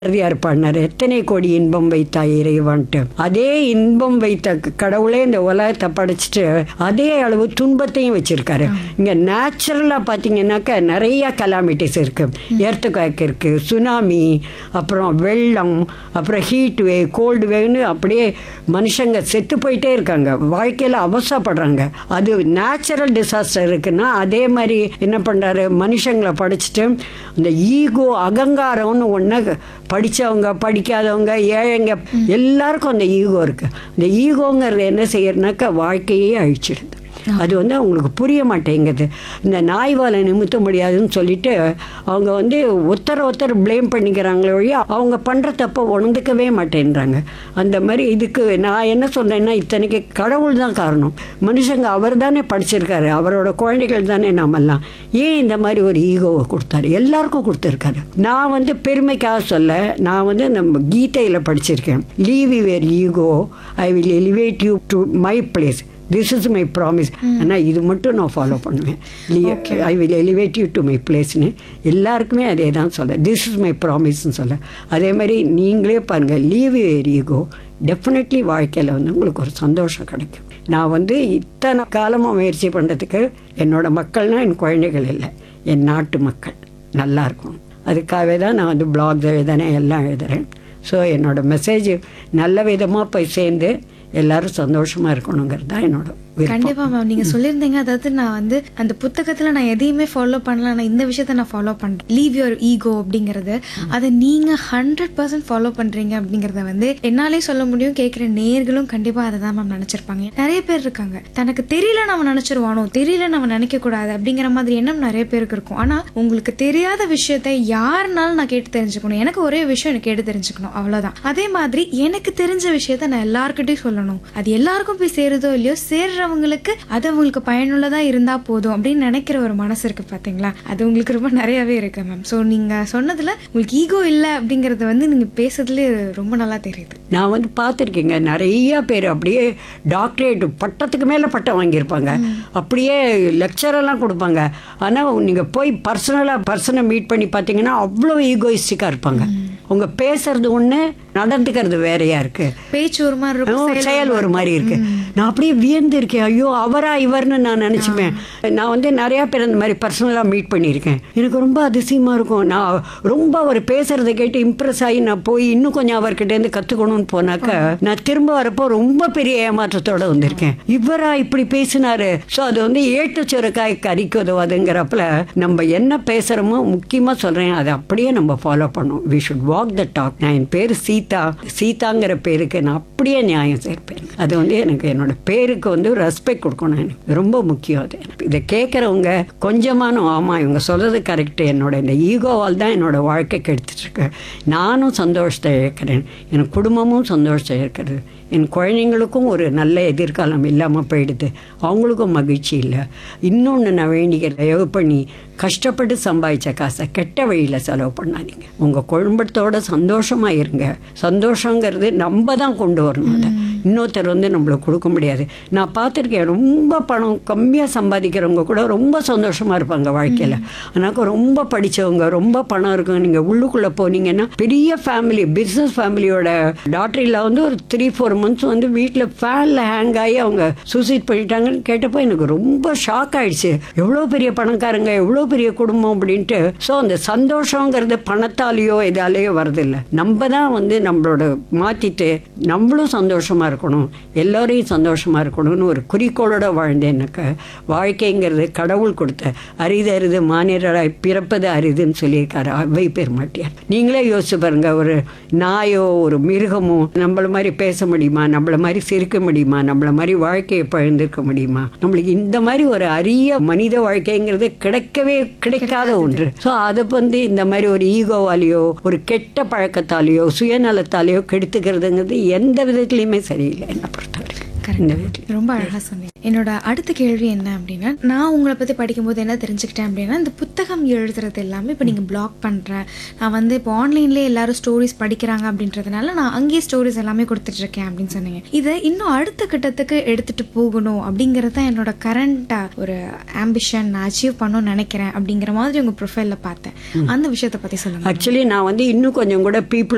பாரதியார் பாடினார் எத்தனை கோடி இன்பம் வைத்தாய் இறைவான்ட்டு அதே இன்பம் வைத்த கடவுளே இந்த உலகத்தை படைச்சிட்டு அதே அளவு துன்பத்தையும் வச்சிருக்காரு இங்க நேச்சுரலா பாத்தீங்கன்னாக்கா நிறைய கலாமிட்டிஸ் இருக்கு எர்த்துக்காய்க்கு இருக்கு சுனாமி அப்புறம் வெள்ளம் அப்புறம் ஹீட் வே கோல்டு வேவ்னு அப்படியே மனுஷங்க செத்து போயிட்டே இருக்காங்க வாழ்க்கையில அவசரப்படுறாங்க அது நேச்சுரல் டிசாஸ்டர் இருக்குன்னா அதே மாதிரி என்ன பண்றாரு மனுஷங்களை படைச்சிட்டு இந்த ஈகோ அகங்காரம்னு ஒன்று படிச்சவங்க படிக்காதவங்க ஏழைங்க எல்லாருக்கும் அந்த ஈகோ இருக்கு அந்த ஈகோங்கிறது என்ன செய்யறதுனாக்கா வாழ்க்கையே அழிச்சிடுது அது வந்து அவங்களுக்கு புரிய மாட்டேங்குது இந்த நாய் வாலை நிமித்த முடியாதுன்னு சொல்லிட்டு அவங்க வந்து ஒருத்தர் ஒருத்தர் ப்ளேம் பண்ணிக்கிறாங்களே ஒழிய அவங்க பண்ணுற தப்பை உணர்ந்துக்கவே மாட்டேன்றாங்க அந்த மாதிரி இதுக்கு நான் என்ன சொல்றேன்னா இத்தனைக்கு கடவுள் தான் காரணம் மனுஷங்க அவர் தானே படிச்சிருக்காரு அவரோட குழந்தைகள் தானே நாமெல்லாம் ஏன் இந்த மாதிரி ஒரு ஈகோவை கொடுத்தாரு எல்லாருக்கும் கொடுத்துருக்காரு நான் வந்து பெருமைக்காக சொல்ல நான் வந்து நம்ம கீதையில் படிச்சிருக்கேன் leave your ego I will elevate you to my place this is my promise ஆனால் இது மட்டும் நான் ஃபாலோ பண்ணுவேன் I will elevate you to my பிளேஸ்னு எல்லாருக்குமே அதே தான் சொல்ல திஸ் இஸ் மை ப்ராமிஸ்ன்னு சொல்ல அதே மாதிரி நீங்களே பாருங்கள் லீவ் யுவர் ஈகோ டெஃபினெட்லி வாழ்க்கையில் வந்து உங்களுக்கு ஒரு சந்தோஷம் கிடைக்கும் நான் வந்து இத்தனை காலமாக முயற்சி பண்ணுறதுக்கு என்னோட மக்கள்னால் என் குழந்தைகள் இல்லை என் நாட்டு மக்கள் நல்லா இருக்கணும் அதுக்காகவே தான் நான் வந்து பிளாக் எழுதுனேன் எல்லாம் எழுதுகிறேன் ஸோ என்னோட மெசேஜ் நல்ல விதமாக போய் சேர்ந்து எல்லாரும் சந்தோஷமா இருக்கணுங்கிறது தான் என்னோட விருப்பம் கண்டிப்பா மேம் நீங்க சொல்லியிருந்தீங்க அதாவது நான் வந்து அந்த புத்தகத்துல நான் எதையுமே ஃபாலோ பண்ணல நான் இந்த விஷயத்த நான் ஃபாலோ பண்றேன் லீவ் யுவர் ஈகோ அப்படிங்கறது அதை நீங்க ஹண்ட்ரட் பர்சன்ட் ஃபாலோ பண்றீங்க அப்படிங்கறத வந்து என்னாலே சொல்ல முடியும் கேட்குற நேர்களும் கண்டிப்பா அதை தான் மேம் நினைச்சிருப்பாங்க நிறைய பேர் இருக்காங்க தனக்கு தெரியல நம்ம நினைச்சிருவானோ தெரியல நம்ம நினைக்க கூடாது அப்படிங்கிற மாதிரி எண்ணம் நிறைய பேருக்கு இருக்கும் ஆனா உங்களுக்கு தெரியாத விஷயத்த யாருனாலும் நான் கேட்டு தெரிஞ்சுக்கணும் எனக்கு ஒரே விஷயம் எனக்கு கேட்டு தெரிஞ்சுக்கணும் அவ்வளவுதான் அதே மாதிரி எனக்கு தெரிஞ்ச விஷயத்த நான் எல்லார்கிட்டயும் சொல்லணும் அது எல்லாருக்கும் போய் சேருதோ இல்லையோ சேர்றவங்களுக்கு அது அவங்களுக்கு பயனுள்ளதா இருந்தா போதும் அப்படின்னு நினைக்கிற ஒரு மனசு இருக்கு பாத்தீங்களா அது உங்களுக்கு ரொம்ப நிறையவே இருக்கு மேம் ஸோ நீங்க சொன்னதுல உங்களுக்கு ஈகோ இல்லை அப்படிங்கறது வந்து நீங்க பேசுறதுல ரொம்ப நல்லா தெரியுது நான் வந்து பார்த்துருக்கேங்க நிறைய பேர் அப்படியே டாக்டரேட் பட்டத்துக்கு மேலே பட்டம் வாங்கியிருப்பாங்க அப்படியே லெக்சரெல்லாம் கொடுப்பாங்க ஆனால் நீங்கள் போய் பர்சனலாக பர்சனை மீட் பண்ணி பார்த்தீங்கன்னா அவ்வளோ ஈகோயிஸ்டிக்காக இருப்பாங்க உங்க பேசுறது ஒன்று நடந்துக்கிறது வேறையா இருக்கு பேச்சு ஒரு மாதிரி இருக்கும் ஹம், செயல் ஒரு மாதிரி இருக்கு நான் அப்படியே வியந்து இருக்கேன் ஐயோ அவரா இவர்னு நான் நினைச்சுப்பேன் நான் வந்து நிறைய பேர் இந்த மாதிரி பர்சனலாக மீட் பண்ணியிருக்கேன் எனக்கு ரொம்ப அதிசயமா இருக்கும் நான் ரொம்ப அவர் பேசுறதை கேட்டு இம்ப்ரெஸ் ஆகி நான் போய் இன்னும் கொஞ்சம் அவர்கிட்ட இருந்து கத்துக்கணும்னு போனாக்க நான் திரும்ப வரப்போ ரொம்ப பெரிய ஏமாற்றத்தோட வந்திருக்கேன் இவரா இப்படி பேசினாரு ஸோ அது வந்து ஏட்டு சுரக்காய் கறிக்கு உதவாதுங்கிறப்பல நம்ம என்ன பேசுறோமோ முக்கியமா சொல்றேன் அதை அப்படியே நம்ம ஃபாலோ பண்ணோம் we should walk the talk நான் என் பேர் சீதா சீதாங்கிற பேருக்கு நான் அப்படியே நியாயம் சேர்ப்பேன் அது வந்து எனக்கு என்னோட பேருக்கு வந்து ரெஸ்பெக்ட் கொடுக்கணும் எனக்கு ரொம்ப முக்கியம் அது இதை கேட்குறவங்க கொஞ்சமானும் ஆமாம் இவங்க சொல்றது கரெக்ட் என்னோட இந்த ஈகோவால் தான் என்னோட வாழ்க்கை கெடுத்துட்டு இருக்கு நானும் சந்தோஷத்தை இழக்கிறேன் என் குடும்பமும் சந்தோஷத்தை இருக்கிறது என் குழந்தைங்களுக்கும் ஒரு நல்ல எதிர்காலம் இல்லாமல் போயிடுது அவங்களுக்கும் மகிழ்ச்சி இல்லை இன்னொன்று நான் வேண்டிக்கிறேன் தயவு பண்ணி கஷ்டப்பட்டு சம்பாதிச்ச காசை கெட்ட வழியில் செலவு பண்ணாதீங்க உங்கள் குடும்பத்தோட சந்தோஷமாக இருங்க சந்தோஷங்கிறது நம்ம தான் கொண்டு வரணும் அதை இன்னொருத்தர் வந்து நம்மளுக்கு கொடுக்க முடியாது நான் பார்த்துருக்கேன் ரொம்ப பணம் கம்மியாக சம்பாதிக்கிறவங்க கூட ரொம்ப சந்தோஷமாக இருப்பாங்க வாழ்க்கையில் ஆனாக்கா ரொம்ப படித்தவங்க ரொம்ப பணம் இருக்குங்க நீங்கள் உள்ளுக்குள்ளே போனீங்கன்னா பெரிய ஃபேமிலி பிஸ்னஸ் ஃபேமிலியோட டாக்டர் இல்லை வந்து ஒரு த்ரீ ஃபோர் மந்த்ஸ் வந்து வீட்டில் ஃபேனில் ஹேங் ஆகி அவங்க சூசைட் பண்ணிட்டாங்கன்னு கேட்டப்போ எனக்கு ரொம்ப ஷாக் ஆயிடுச்சு எவ்வளோ பெரிய பணக்காரங்க எவ்வளோ பெரிய குடும்பம் அப்படின்ட்டு ஸோ அந்த சந்தோஷங்கிறது பணத்தாலேயோ இதாலேயோ வரதில்லை நம்ம தான் வந்து நம்மளோட மாற்றிட்டு நம்மளும் சந்தோஷமாக இருக்கணும் எல்லோரையும் சந்தோஷமாக இருக்கணும்னு ஒரு குறிக்கோளோட வாழ்ந்தேன்னாக்க வாழ்க்கைங்கிறது கடவுள் கொடுத்த அரிது அரிது மானிடராய் பிறப்பது அரிதுன்னு சொல்லியிருக்காரு அவ்வை பெருமாட்டியார் நீங்களே யோசிச்சு பாருங்க ஒரு நாயோ ஒரு மிருகமோ நம்மள மாதிரி பேச முடியுமா நம்மள மாதிரி சிரிக்க முடியுமா நம்மள மாதிரி வாழ்க்கையை பகிர்ந்திருக்க முடியுமா நம்மளுக்கு இந்த மாதிரி ஒரு அரிய மனித வாழ்க்கைங்கிறது கிடைக்கவே கிடைக்காத ஒன்று ஸோ அதை வந்து இந்த மாதிரி ஒரு ஈகோவாலேயோ ஒரு கெட்ட பழக்கத்தாலேயோ சுயநலத்தாலேயோ கெடுத்துக்கிறதுங்கிறது எந்த விதத்துலையுமே சரியில்லை என்னை பொறுத்தவரைக்கும் இந்த விதத்தில் ரொம்ப அழகா சொன்னீங்க என்னோட அடுத்த கேள்வி என்ன அப்படின்னா நான் உங்களை பத்தி படிக்கும்போது என்ன தெரிஞ்சுக்கிட்டேன் அப்படின்னா இந்த புத்தகம் எழுதுறது எல்லாமே இப்போ நீங்க பிளாக் பண்றேன் நான் வந்து இப்போ ஆன்லைன்லேயே எல்லாரும் ஸ்டோரிஸ் படிக்கிறாங்க அப்படின்றதுனால நான் அங்கேயே ஸ்டோரிஸ் எல்லாமே கொடுத்துட்டு இருக்கேன் அப்படின்னு சொன்னீங்க இதை இன்னும் அடுத்த கட்டத்துக்கு எடுத்துட்டு போகணும் அப்படிங்கிறது தான் என்னோட கரண்டா ஒரு ஆம்பிஷன் நான் அச்சீவ் பண்ணணும்னு நினைக்கிறேன் அப்படிங்கிற மாதிரி உங்க ப்ரொஃபைல்ல பார்த்தேன் அந்த விஷயத்தை பத்தி சொல்லுங்க ஆக்சுவலி நான் வந்து இன்னும் கொஞ்சம் கூட பீப்புள்